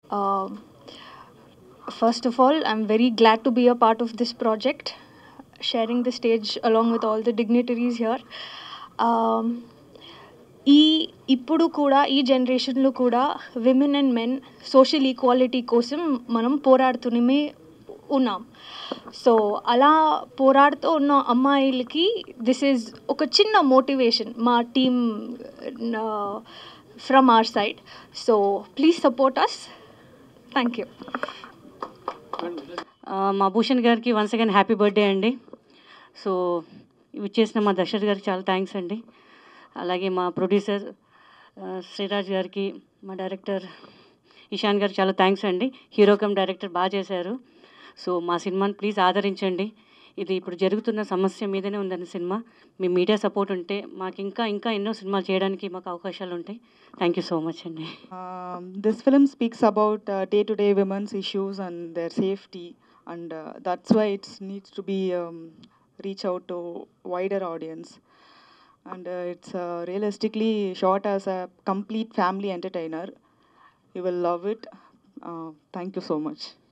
Um, first of all, I'm very glad to be a part of this project, sharing the stage along with all the dignitaries here. Um, ఈ ఇప్పుడు కూడా ఈ జనరేషన్లో కూడా women and men social equality కోసం మనం పోరాడుతూనే ఉన్నాం సో అలా పోరాడుతూ ఉన్న అమ్మాయిలకి దిస్ ఈజ్ ఒక చిన్న మోటివేషన్ మా team from our side so please support us thank you ఆ, మా భూషణ్ గారికి వన్స్ అగైన్ హ్యాపీ బర్త్డే అండి సో ఇవి చేసిన మా దశరథ్ గారికి చాలా థ్యాంక్స్ అండి అలాగే మా ప్రొడ్యూసర్ ఆ, శ్రీరాజ్ గారికి మా డైరెక్టర్ ఇషాన్ గారికి చాలా థ్యాంక్స్ అండి హీరో కమ్ డైరెక్టర్ బాగా చేశారు సో మా సినిమాని ప్లీజ్ ఆదరించండి ఇది ఇప్పుడు జరుగుతున్న సమస్య మీదనే ఉందండి సినిమా మీ మీడియా సపోర్ట్ ఉంటే మాకు ఇంకా ఇంకా ఎన్నో సినిమాలు చేయడానికి మాకు అవకాశాలు ఉంటాయి థ్యాంక్ యూ సో మచ్ అండి Um, this film speaks about uh, day-to-day women's issues and their safety, and uh, that's why it needs to be um, reach out to wider audience. And uh, it's uh, realistically shot as a complete family entertainer. You will love it. Uh, thank you so much.